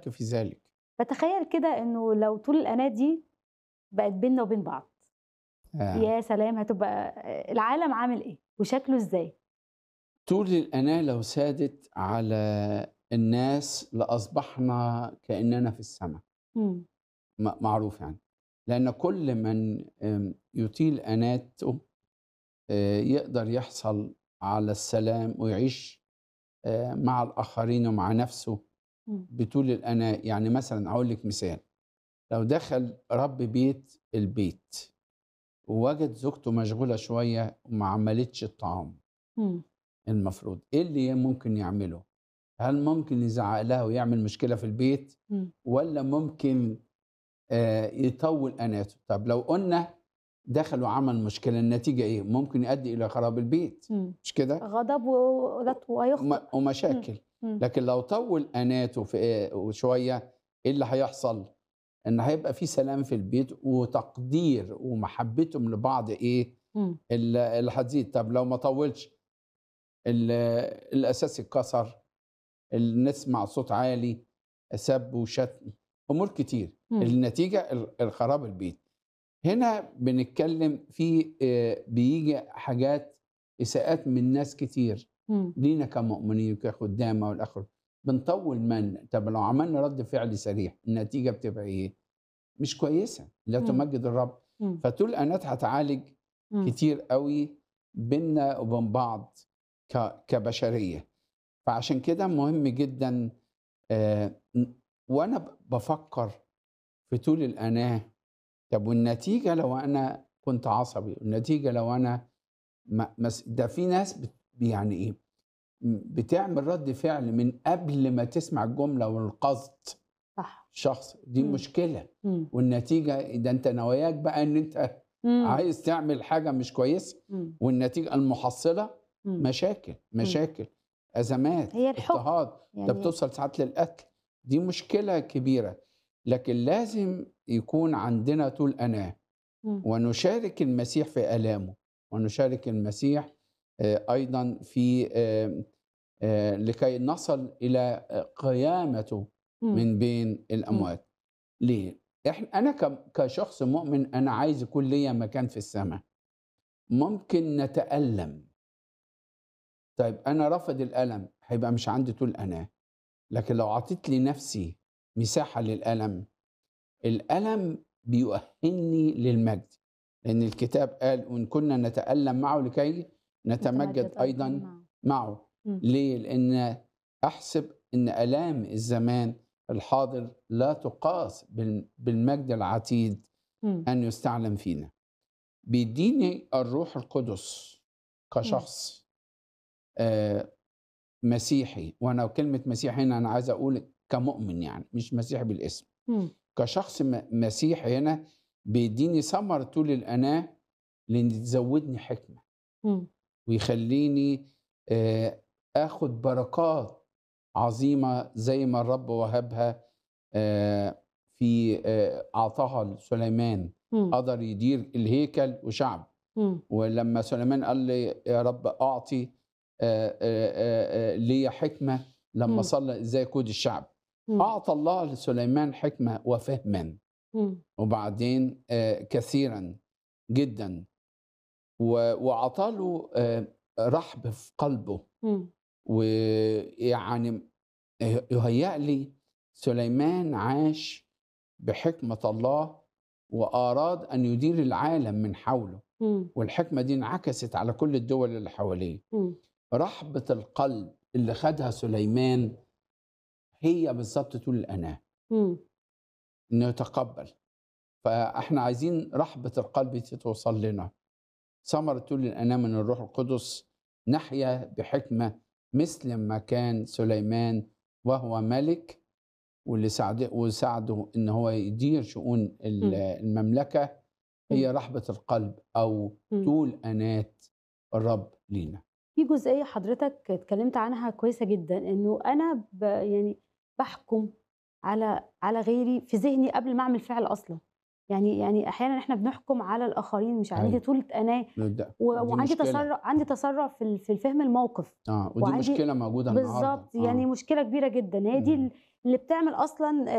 شك في ذلك بتخيل كده انه لو طول الاناه دي بقت بيننا وبين بعض آه. يا سلام هتبقى العالم عامل ايه وشكله ازاي طول الأناة لو سادت على الناس لأصبحنا كأننا في السماء مم. م- معروف يعني لأن كل من آم، يطيل أناته آه، يقدر يحصل على السلام ويعيش آه، مع الآخرين ومع نفسه مم. بطول الأناة يعني مثلا أقول لك مثال لو دخل رب بيت البيت ووجد زوجته مشغولة شوية وما عملتش الطعام مم. المفروض ايه اللي ممكن يعمله هل ممكن يزعق لها ويعمل مشكله في البيت مم. ولا ممكن آه، يطول اناته طب لو قلنا دخل وعمل مشكله النتيجه ايه ممكن يؤدي الى خراب البيت مم. مش كده غضب و- ويخطئ وم- ومشاكل مم. لكن لو طول اناته في إيه وشويه ايه اللي هيحصل ان هيبقى في سلام في البيت وتقدير ومحبتهم لبعض ايه مم. ال- اللي هتزيد طب لو ما طولش ال- الاساس اتكسر ال- نسمع صوت عالي سب وشتم امور كتير مم. النتيجه ال- الخراب البيت هنا بنتكلم في آه، بيجي حاجات اساءات من ناس كتير مم. لينا كمؤمنين وكخدامه والاخر بنطول من طب لو عملنا رد فعل سريع النتيجه بتبقى ايه مش كويسه لا مم. تمجد الرب مم. فطول انات هتعالج مم. كتير قوي بينا وبين بعض ك- كبشريه فعشان كده مهم جدا آه، ن- وانا ب- بفكر في طول الاناه طب والنتيجه لو انا كنت عصبي والنتيجه لو انا ما مس- ده في ناس بت يعني ايه م- بتعمل رد فعل من قبل ما تسمع الجمله والقصد صح شخص دي مم. مشكله مم. والنتيجه ده انت نواياك بقى ان انت مم. عايز تعمل حاجه مش كويسه مم. والنتيجه المحصله مم. مشاكل مشاكل ازمات هي الحكم. اضطهاد ده يعني بتوصل ساعات للقتل دي مشكله كبيره لكن لازم يكون عندنا طول اناه مم. ونشارك المسيح في الامه ونشارك المسيح آه، ايضا في آه، آه، لكي نصل الى آه، قيامته مم. من بين الاموات ليه احنا انا ك- كشخص مؤمن انا عايز يكون ليا مكان في السماء ممكن نتالم طيب انا رافض الالم هيبقى مش عندي طول اناه لكن لو عطيت لنفسي مساحه للالم الالم بيؤهلني للمجد لان الكتاب قال وان كنا نتالم معه لكي نتمجد ايضا معه. معه مم. ليه لان احسب ان الام الزمان الحاضر لا تقاس بال- بالمجد العتيد مم. ان يستعلم فينا بيديني الروح القدس كشخص آه مسيحي وانا كلمه مسيحي هنا انا عايز اقول كمؤمن يعني مش مسيحي بالاسم مم. كشخص م- مسيحي هنا بيديني ثمر طول الاناه لان تزودني حكمه مم. ويخليني آه، اخد بركات عظيمه زي ما الرب وهبها آه، في آه، اعطاها لسليمان مم. قدر يدير الهيكل وشعب مم. ولما سليمان قال لي يا رب اعطي آه، آه، آه، آه، لي حكمه مم. لما صلى ازاي يقود الشعب مم. اعطى الله لسليمان حكمه وفهما مم. وبعدين آه، كثيرا جدا و- وعطاله آه، رحب في قلبه مم. ويعني يهيأ لي سليمان عاش بحكمة الله وأراد أن يدير العالم من حوله مم. والحكمة دي انعكست على كل الدول اللي حواليه مم. رحبة القلب اللي خدها سليمان هي بالظبط طول الأناة مم. إنه يتقبل فإحنا عايزين رحبة القلب دي توصل لنا ثمرة طول الأناة من الروح القدس نحيا بحكمة مثل ما كان سليمان وهو ملك واللي ساعده وساعده ان هو يدير شؤون ال- مم. المملكه هي رحبه القلب او مم. طول انات الرب لينا في جزئيه حضرتك اتكلمت عنها كويسه جدا انه انا ب يعني بحكم على على غيري في ذهني قبل ما اعمل فعل اصلا يعني يعني احيانا احنا بنحكم على الاخرين مش عندي أيوة. طولة اناه ده- و- دي وعندي مشكلة. تسرع عندي تسرع في ال- في الفهم الموقف اه ودي وعندي- مشكله موجوده النهارده بالظبط يعني مشكله كبيره جدا هي دي مم. ال- اللي بتعمل اصلا